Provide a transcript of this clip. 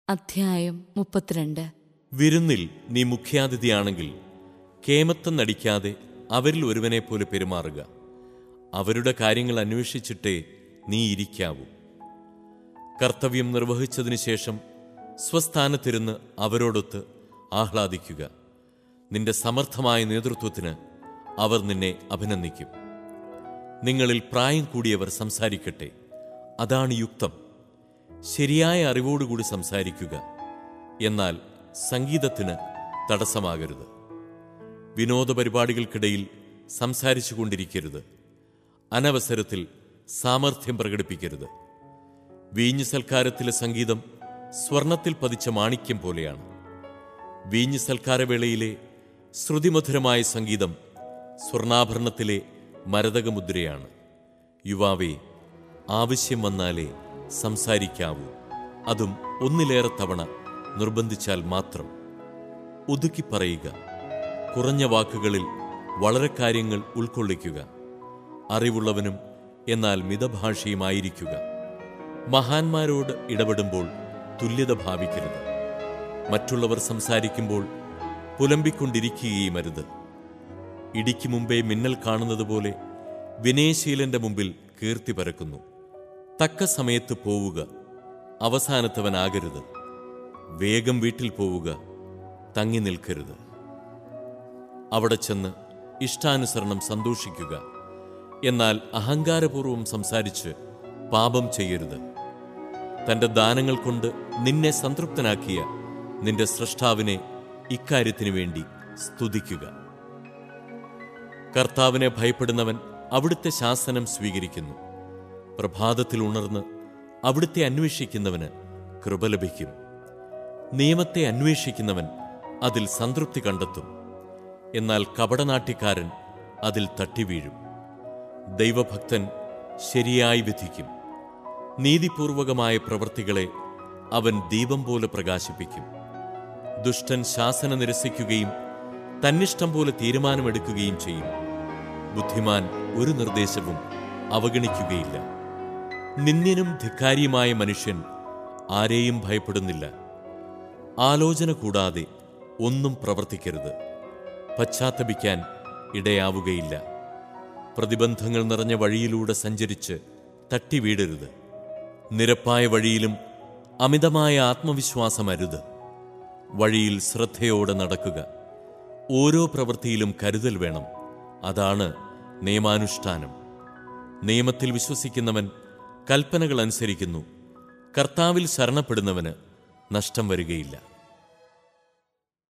അധ്യായം മുപ്പത്തിരണ്ട് വിരുന്നിൽ നീ മുഖ്യാതിഥിയാണെങ്കിൽ കേമത്തം നടിക്കാതെ അവരിൽ ഒരുവനെ പോലെ പെരുമാറുക അവരുടെ കാര്യങ്ങൾ അന്വേഷിച്ചിട്ടേ നീ ഇരിക്കാവൂ കർത്തവ്യം നിർവഹിച്ചതിനു ശേഷം സ്വസ്ഥാനത്തിരുന്ന് അവരോടൊത്ത് ആഹ്ലാദിക്കുക നിന്റെ സമർത്ഥമായ നേതൃത്വത്തിന് അവർ നിന്നെ അഭിനന്ദിക്കും നിങ്ങളിൽ പ്രായം കൂടിയവർ സംസാരിക്കട്ടെ അതാണ് യുക്തം ശരിയായ അറിവോടുകൂടി സംസാരിക്കുക എന്നാൽ സംഗീതത്തിന് തടസ്സമാകരുത് വിനോദ പരിപാടികൾക്കിടയിൽ സംസാരിച്ചു കൊണ്ടിരിക്കരുത് അനവസരത്തിൽ സാമർഥ്യം പ്രകടിപ്പിക്കരുത് വീഞ്ഞ് സൽക്കാരത്തിലെ സംഗീതം സ്വർണത്തിൽ പതിച്ച മാണിക്യം പോലെയാണ് വീഞ്ഞ് സൽക്കാരവേളയിലെ ശ്രുതിമധുരമായ സംഗീതം സ്വർണാഭരണത്തിലെ മരതകമുദ്രയാണ് യുവാവേ ആവശ്യം വന്നാലേ സംസാരിക്കാവൂ അതും ഒന്നിലേറെ തവണ നിർബന്ധിച്ചാൽ മാത്രം ഒതുക്കി പറയുക കുറഞ്ഞ വാക്കുകളിൽ വളരെ കാര്യങ്ങൾ ഉൾക്കൊള്ളിക്കുക അറിവുള്ളവനും എന്നാൽ മിതഭാഷയുമായിരിക്കുക മഹാന്മാരോട് ഇടപെടുമ്പോൾ തുല്യത ഭാവിക്കരുത് മറ്റുള്ളവർ സംസാരിക്കുമ്പോൾ പുലമ്പിക്കൊണ്ടിരിക്കുകയും അരുത് ഇടിക്ക് മുമ്പേ മിന്നൽ കാണുന്നത് പോലെ വിനയശീലന്റെ മുമ്പിൽ കീർത്തി പരക്കുന്നു തക്ക സമയത്ത് പോവുക അവസാനത്തവനാകരുത് വേഗം വീട്ടിൽ പോവുക തങ്ങി നിൽക്കരുത് അവിടെ ചെന്ന് ഇഷ്ടാനുസരണം സന്തോഷിക്കുക എന്നാൽ അഹങ്കാരപൂർവം സംസാരിച്ച് പാപം ചെയ്യരുത് തന്റെ ദാനങ്ങൾ കൊണ്ട് നിന്നെ സംതൃപ്തനാക്കിയ നിന്റെ സൃഷ്ടാവിനെ ഇക്കാര്യത്തിനു വേണ്ടി സ്തുതിക്കുക കർത്താവിനെ ഭയപ്പെടുന്നവൻ അവിടുത്തെ ശാസനം സ്വീകരിക്കുന്നു പ്രഭാതത്തിൽ ഉണർന്ന് അവിടുത്തെ അന്വേഷിക്കുന്നവന് കൃപ ലഭിക്കും നിയമത്തെ അന്വേഷിക്കുന്നവൻ അതിൽ സംതൃപ്തി കണ്ടെത്തും എന്നാൽ കപടനാട്ടിക്കാരൻ അതിൽ തട്ടിവീഴും ദൈവഭക്തൻ ശരിയായി വിധിക്കും നീതിപൂർവകമായ പ്രവൃത്തികളെ അവൻ ദീപം പോലെ പ്രകാശിപ്പിക്കും ദുഷ്ടൻ ശാസന നിരസിക്കുകയും തന്നിഷ്ടം പോലെ തീരുമാനമെടുക്കുകയും ചെയ്യും ബുദ്ധിമാൻ ഒരു നിർദ്ദേശവും അവഗണിക്കുകയില്ല നിന്ദ്യനും ധിക്കാരിയുമായ മനുഷ്യൻ ആരെയും ഭയപ്പെടുന്നില്ല ആലോചന കൂടാതെ ഒന്നും പ്രവർത്തിക്കരുത് പശ്ചാത്തപിക്കാൻ ഇടയാവുകയില്ല പ്രതിബന്ധങ്ങൾ നിറഞ്ഞ വഴിയിലൂടെ സഞ്ചരിച്ച് തട്ടി വീഴരുത് നിരപ്പായ വഴിയിലും അമിതമായ ആത്മവിശ്വാസമരുത് വഴിയിൽ ശ്രദ്ധയോടെ നടക്കുക ഓരോ പ്രവൃത്തിയിലും കരുതൽ വേണം അതാണ് നിയമാനുഷ്ഠാനം നിയമത്തിൽ വിശ്വസിക്കുന്നവൻ കൽപ്പനകൾ അനുസരിക്കുന്നു കർത്താവിൽ ശരണപ്പെടുന്നവന് നഷ്ടം വരികയില്ല